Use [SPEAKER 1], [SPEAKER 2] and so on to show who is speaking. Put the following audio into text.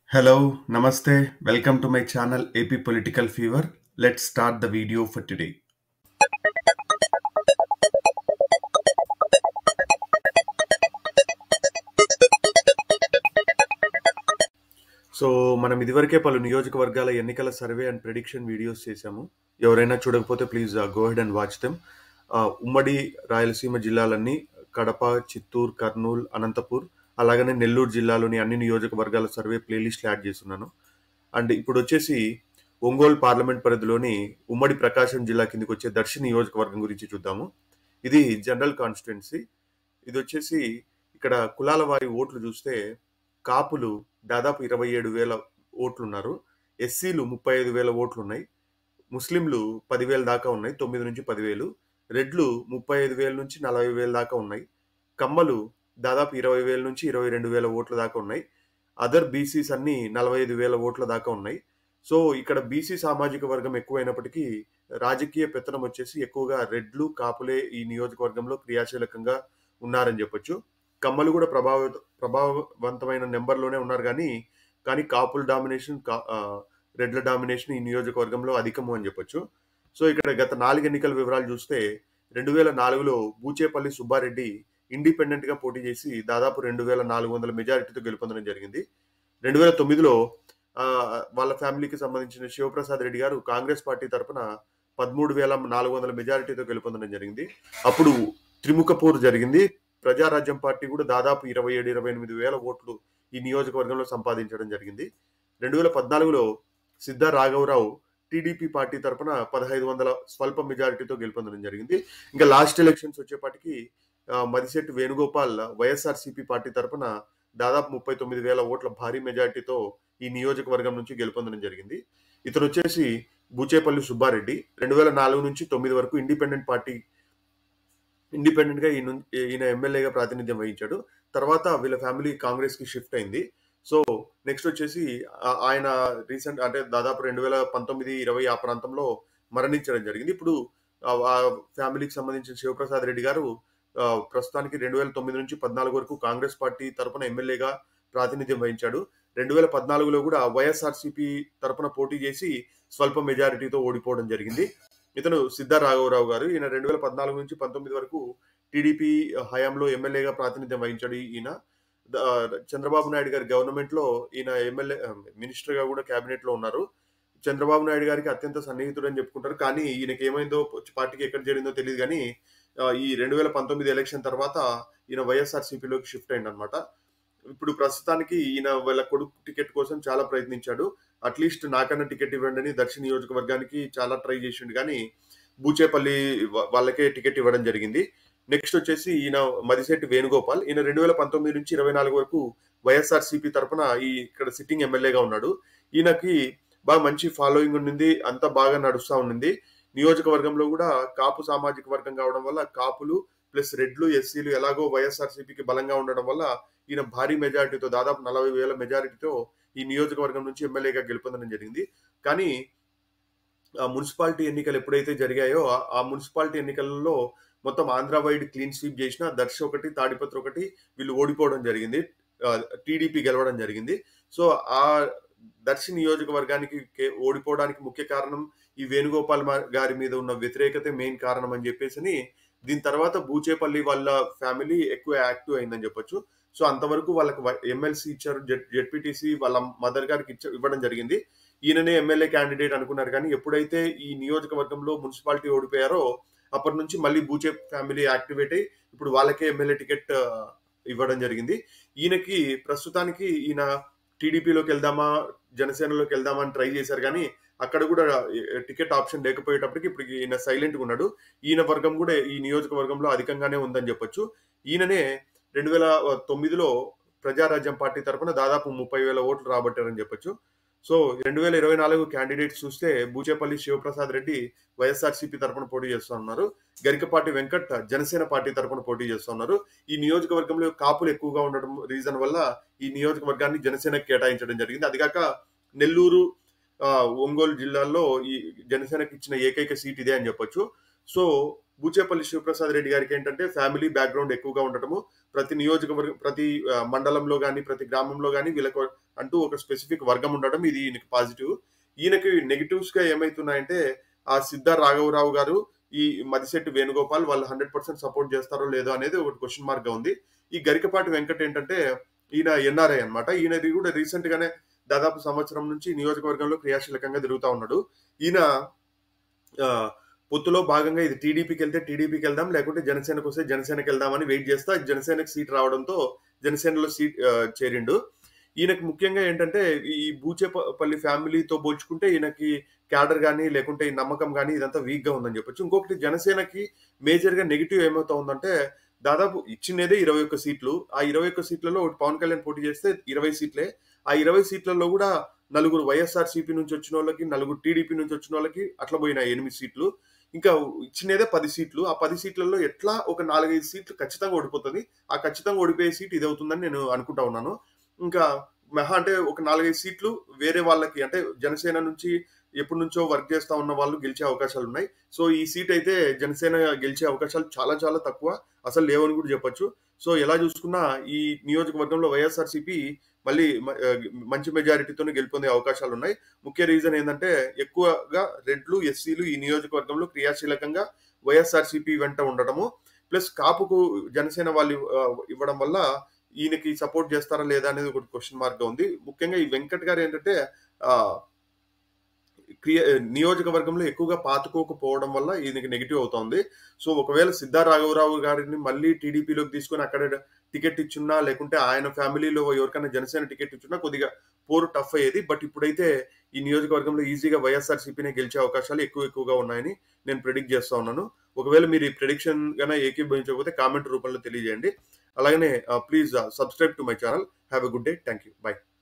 [SPEAKER 1] Hello, Namaste. Welcome to my channel AP Political Fever. Let's start the video for today. So మనం ఇదివరకే పలు నియోజకవర్గాల ఎన్నికల survey and prediction videos చేశాము ఎవరైనా చూడకపోతే please go ahead and watch them ఉమ్మడి రాయలసీమ జిల్లాలన్నీ కడప చిత్తూరు కర్నూలు అనంతపూర్ అలాగనే నెల్లూరు జిల్లాలోని అన్ని నియోజకవర్గాల సర్వే ప్లేలిస్ట్ యాడ్ చేస్తున్నాను అండ్ ఇప్పుడు వచ్చేసి ఒంగోలు పార్లమెంట్ పరిధిలోని ఉమ్మడి ప్రకాశం జిల్లా కిందకి వచ్చే దర్శి నియోజకవర్గం గురించి చూద్దాము ఇది జనరల్ కాన్స్టిట్యున్సీ ఇది వచ్చేసి ఇక్కడ కులాల వారి ఓట్లు చూస్తే కాపులు దాదాపు ఇరవై ఏడు వేల ఓట్లు ఉన్నారు ఎస్సీలు ముప్పై ఐదు వేల ఓట్లు ఉన్నాయి ముస్లింలు పదివేల దాకా ఉన్నాయి తొమ్మిది నుంచి పదివేలు రెడ్లు ముప్పై ఐదు వేల నుంచి నలభై వేల దాకా ఉన్నాయి కమ్మలు దాదాపు ఇరవై వేల నుంచి ఇరవై రెండు వేల ఓట్ల దాకా ఉన్నాయి అదర్ బీసీస్ అన్ని నలభై ఐదు వేల ఓట్ల దాకా ఉన్నాయి సో ఇక్కడ బీసీ సామాజిక వర్గం ఎక్కువైనప్పటికీ రాజకీయ పెత్తనం వచ్చేసి ఎక్కువగా రెడ్లు కాపులే ఈ నియోజకవర్గంలో క్రియాశీలకంగా ఉన్నారని చెప్పొచ్చు కమ్మలు కూడా ప్రభావ ప్రభావవంతమైన నెంబర్లోనే ఉన్నారు కానీ కానీ కాపుల డామినేషన్ కా ఆ, రెడ్ల డామినేషన్ ఈ నియోజకవర్గంలో అధికము అని చెప్పొచ్చు సో ఇక్కడ గత నాలుగు ఎన్నికల వివరాలు చూస్తే రెండు వేల నాలుగులో బూచేపల్లి సుబ్బారెడ్డి ఇండిపెండెంట్ గా పోటీ చేసి దాదాపు రెండు వేల నాలుగు వందల మెజారిటీతో గెలుపొందడం జరిగింది రెండు వేల తొమ్మిదిలో ఆ, వాళ్ళ ఫ్యామిలీకి సంబంధించిన శివప్రసాద్ రెడ్డి గారు కాంగ్రెస్ పార్టీ తరపున పదమూడు వేల నాలుగు వందల మెజారిటీతో గెలుపొందడం జరిగింది అప్పుడు త్రిముఖ పోరు జరిగింది ప్రజారాజ్యం పార్టీ కూడా దాదాపు ఇరవై ఏడు ఇరవై ఎనిమిది వేల ఓట్లు ఈ నియోజకవర్గంలో సంపాదించడం జరిగింది రెండు వేల పద్నాలుగులో సిద్ధ రాఘవరావు టీడీపీ పార్టీ తరపున పదహైదు వందల స్వల్ప మెజారిటీతో గెలుపొందడం జరిగింది ఇంకా లాస్ట్ ఎలక్షన్స్ వచ్చేపాటికి ఆ, మదిశెట్టి వేణుగోపాల్ వైఎస్ఆర్సీపీ పార్టీ తరపున దాదాపు ముప్పై తొమ్మిది వేల ఓట్ల భారీ మెజారిటీతో ఈ నియోజకవర్గం నుంచి గెలుపొందడం జరిగింది ఇతను వచ్చేసి బూచేపల్లి సుబ్బారెడ్డి రెండు వేల నాలుగు నుంచి తొమ్మిది వరకు ఇండిపెండెంట్ పార్టీ ఇండిపెండెంట్ గా ఈయన ఈయన ఎమ్మెల్యేగా ప్రాతినిధ్యం వహించాడు తర్వాత వీళ్ళ ఫ్యామిలీ కాంగ్రెస్ కి షిఫ్ట్ అయింది సో నెక్స్ట్ వచ్చేసి ఆ- ఆయన రీసెంట్ అంటే దాదాపు రెండు వేల పంతొమ్మిది ఇరవై ఆ ప్రాంతంలో మరణించడం జరిగింది ఇప్పుడు ఆ ఆ ఫ్యామిలీకి సంబంధించిన శివప్రసాద్ రెడ్డి గారు ఆ, ప్రస్తుతానికి రెండు వేల తొమ్మిది నుంచి పద్నాలుగు వరకు కాంగ్రెస్ పార్టీ తరపున ఎమ్మెల్యేగా ప్రాతినిధ్యం వహించాడు రెండు వేల పద్నాలుగులో కూడా వైఎస్ఆర్సీపీ తరపున పోటీ చేసి స్వల్ప మెజారిటీతో ఓడిపోవడం జరిగింది ఇతను సిద్ధ రాఘవరావు గారు ఈయన రెండు వేల పద్నాలుగు నుంచి పంతొమ్మిది వరకు టీడీపీ హయాంలో ఎమ్మెల్యేగా ప్రాతినిధ్యం వహించాడు ఈయన ద- చంద్రబాబు నాయుడు గారి గవర్నమెంట్ లో ఈయన ఎమ్మెల్యే మినిస్టర్ గా కూడా కేబినెట్ లో ఉన్నారు చంద్రబాబు నాయుడు గారికి అత్యంత సన్నిహితుడు అని చెప్పుకుంటారు కానీ ఈయనకి ఏమైందో పార్టీకి ఎక్కడ జరిగిందో తెలియదు కానీ ఆ, ఈ రెండు వేల పంతొమ్మిది ఎలక్షన్ తర్వాత ఈయన వైఎస్ఆర్సీపీలోకి షిఫ్ట్ అయింది అనమాట ఇప్పుడు ప్రస్తుతానికి ఈయన వాళ్ళ కొడుకు టికెట్ కోసం చాలా ప్రయత్నించాడు అట్లీస్ట్ నాకన్నా టికెట్ ఇవ్వండి అని దక్షిణ నియోజకవర్గానికి చాలా ట్రై చేసిండు కానీ బూచేపల్లి వా- వాళ్ళకే టికెట్ ఇవ్వడం జరిగింది నెక్స్ట్ వచ్చేసి ఈయన మదిశెట్టి వేణుగోపాల్ ఈయన రెండు వేల పంతొమ్మిది నుంచి ఇరవై నాలుగు వరకు వైఎస్ఆర్ సిపి తరపున ఈ ఇక్కడ సిట్టింగ్ ఎమ్మెల్యేగా ఉన్నాడు ఈయనకి బాగా మంచి ఫాలోయింగ్ ఉండింది అంతా బాగా నడుస్తా ఉండింది నియోజకవర్గంలో కూడా కాపు సామాజిక వర్గం కావడం వల్ల కాపులు ప్లస్ రెడ్లు ఎస్సీలు ఎలాగో వైఎస్ఆర్ సిపికి బలంగా ఉండడం వల్ల ఈయన భారీ మెజారిటీతో దాదాపు నలభై వేల మెజారిటీతో ఈ నియోజకవర్గం నుంచి ఎమ్మెల్యేగా గెలుపొందడం జరిగింది కానీ ఆ మున్సిపాలిటీ ఎన్నికలు ఎప్పుడైతే జరిగాయో ఆ- ఆ మున్సిపాలిటీ ఎన్నికలలో మొత్తం ఆంధ్ర వైడ్ క్లీన్ స్వీప్ చేసిన దర్శ ఒకటి తాడిపత్రి ఒకటి వీళ్ళు ఓడిపోవడం జరిగింది టీడీపీ గెలవడం జరిగింది సో ఆ దర్శి నియోజకవర్గానికి కే- ఓడిపోవడానికి ముఖ్య కారణం ఈ వేణుగోపాల్ మా- గారి మీద ఉన్న వ్యతిరేకతే మెయిన్ కారణం అని చెప్పేసి దీని తర్వాత బూచేపల్లి వాళ్ళ ఫ్యామిలీ ఎక్కువ యాక్టివ్ అయిందని చెప్పొచ్చు సో అంతవరకు వాళ్ళకి ఎమ్మెల్సీ ఇచ్చారు జెడ్పీటీసీ వాళ్ళ మదర్ గారికి ఇచ్చ ఇవ్వడం జరిగింది ఈయననే ఎమ్మెల్యే క్యాండిడేట్ అనుకున్నారు కానీ ఎప్పుడైతే ఈ నియోజకవర్గంలో మున్సిపాలిటీ ఓడిపోయారో అప్పటి నుంచి మళ్ళీ బూచే ఫ్యామిలీ యాక్టివేట్ అయ్యి ఇప్పుడు వాళ్ళకే ఎమ్మెల్యే టికెట్ ఆ, ఇవ్వడం జరిగింది ఈయనకి ప్రస్తుతానికి ఈయన టీడీపీలోకి వెళ్దామా జనసేనలోకి వెళ్దామా అని ట్రై చేశారు కానీ అక్కడ కూడా ఏ- టికెట్ ఆప్షన్ లేకపోయేటప్పటికి ఇప్పుడు ఈయన సైలెంట్గా ఉన్నాడు ఈయన వర్గం కూడా ఈ నియోజకవర్గంలో అధికంగానే ఉందని చెప్పొచ్చు ఈయననే రెండు వేల తొమ్మిదిలో ప్రజారాజ్యం పార్టీ తరపున దాదాపు ముప్పై వేల ఓట్లు రాబట్టారని చెప్పొచ్చు సో రెండు వేల ఇరవై నాలుగు క్యాండిడేట్స్ చూస్తే బూచేపల్లి శివప్రసాద్ రెడ్డి వైఎస్ఆర్సీపీ తరపున పోటీ చేస్తూ ఉన్నారు గరికపాటి వెంకట్ జనసేన పార్టీ తరపున పోటీ చేస్తూ ఉన్నారు ఈ నియోజకవర్గంలో కాపులు ఎక్కువగా ఉండడం రీజన్ వల్ల ఈ నియోజకవర్గాన్ని జనసేనకు కేటాయించడం జరిగింది అదిగాక నెల్లూరు ఆ, ఒంగోలు జిల్లాల్లో ఈ జనసేనకి ఇచ్చిన ఏకైక సీట్ ఇదే అని చెప్పొచ్చు సో బూచేపల్లి శివప్రసాద్ రెడ్డి గారికి ఏంటంటే ఫ్యామిలీ బ్యాక్గ్రౌండ్ ఎక్కువగా ఉండటము ప్రతి నియోజకవర్గం ప్రతి ఆ, మండలంలో కానీ ప్రతి గ్రామంలో కానీ వీళ్ళకు అంటూ ఒక స్పెసిఫిక్ వర్గం ఉండటం ఇది ఈయనకి పాజిటివ్ ఈయనకి నెగిటివ్స్ గా ఏమైతున్నాయంటే ఆ సిద్ధ రాఘవరావు గారు ఈ మదిశెట్టి వేణుగోపాల్ వాళ్ళు హండ్రెడ్ పర్సెంట్ సపోర్ట్ చేస్తారో లేదో అనేది ఒకటి క్వశ్చన్ మార్క్ గా ఉంది ఈ గరికపాటి వెంకట్ ఏంటంటే ఈయన ఎన్ఆర్ఐ అన్నమాట ఈయన కూడా రీసెంట్ గానే దాదాపు సంవత్సరం నుంచి నియోజకవర్గంలో క్రియాశీలకంగా తిరుగుతా ఉన్నాడు ఈయన ఆ, పొత్తులో భాగంగా ఇది టీడీపీకి వెళ్తే టీడీపీకి వెళ్దాం లేకుంటే జనసేనకు వస్తే జనసేనకి వెళ్దామని వెయిట్ చేస్తా జనసేనకి సీట్ రావడంతో జనసేనలో సీట్ ఆ, చేరిండు ఈయనకి ముఖ్యంగా ఏంటంటే ఈ బూచేపల్లి ఫ్యామిలీతో పోల్చుకుంటే ఈయనకి క్యాడర్ కానీ లేకుంటే ఈ నమ్మకం కానీ ఇదంతా వీక్ గా ఉందని చెప్పొచ్చు ఇంకొకటి జనసేనకి మేజర్ గా నెగిటివ్ ఏమవుతా ఉందంటే దాదాపు ఇచ్చినదే ఇరవై ఒక్క సీట్లు ఆ ఇరవై ఒక్క సీట్లలో ఒకటి పవన్ కళ్యాణ్ పోటీ చేస్తే ఇరవై సీట్లే ఆ ఇరవై సీట్లలో కూడా నలుగురు వైఎస్ఆర్ సిపి నుంచి వచ్చిన వాళ్ళకి నలుగురు టీడీపీ నుంచి వచ్చిన వాళ్ళకి అట్లా పోయిన ఎనిమిది సీట్లు ఇంకా ఇచ్చినదే పది సీట్లు ఆ పది సీట్లలో ఎట్లా ఒక నాలుగైదు సీట్లు ఖచ్చితంగా ఓడిపోతుంది ఆ ఖచ్చితంగా ఓడిపోయే సీట్ ఇది అవుతుందని నేను అనుకుంటా ఉన్నాను ఇంకా మహా అంటే ఒక నాలుగైదు సీట్లు వేరే వాళ్ళకి అంటే జనసేన నుంచి ఎప్పటి నుంచో వర్క్ చేస్తా ఉన్న వాళ్ళు గెలిచే అవకాశాలు ఉన్నాయి సో ఈ సీట్ అయితే జనసేన గెలిచే అవకాశాలు చాలా చాలా తక్కువ అసలు లేవని కూడా చెప్పొచ్చు సో ఎలా చూసుకున్నా ఈ నియోజకవర్గంలో వైఎస్ఆర్సీపీ మళ్ళీ మ- ఆ, మంచి మెజారిటీతోనే గెలుపొందే అవకాశాలు ఉన్నాయి ముఖ్య రీజన్ ఏంటంటే ఎక్కువగా రెడ్లు ఎస్సీలు ఈ నియోజకవర్గంలో క్రియాశీలకంగా వైఎస్ఆర్సీపీ వెంట ఉండటము ప్లస్ కాపుకు జనసేన వాళ్ళు ఆ, ఇవ్వడం వల్ల ఈయనకి సపోర్ట్ చేస్తారా లేదా అనేది ఒకటి క్వశ్చన్ మార్క్ గా ఉంది ముఖ్యంగా ఈ వెంకట్ గారు ఏంటంటే ఆ, క్రియ నియోజకవర్గంలో ఎక్కువగా పాతుకోకపోవడం వల్ల ఈయనకి నెగిటివ్ అవుతోంది సో ఒకవేళ సిద్ధా రాఘవరావు గారిని మళ్ళీ టీడీపీలోకి తీసుకొని అక్కడ టికెట్ ఇచ్చున్నా లేకుంటే ఆయన ఫ్యామిలీలో ఎవరికైనా జనసేన టికెట్ ఇచ్చున్నా కొద్దిగా పోరు టఫ్ అయ్యేది బట్ ఇప్పుడైతే ఈ నియోజకవర్గంలో ఈజీగా వైఎస్ఆర్ సిపినే గెలిచే అవకాశాలు ఎక్కువ ఎక్కువగా ఉన్నాయని నేను ప్రిడిక్ట్ చేస్తా ఉన్నాను ఒకవేళ మీరు ఈ ప్రిడిక్షన్ గానే ఏకీభవించకపోతే కామెంట్ రూపంలో తెలియజేయండి అలాగనే please subscribe to my channel have a good day thank you by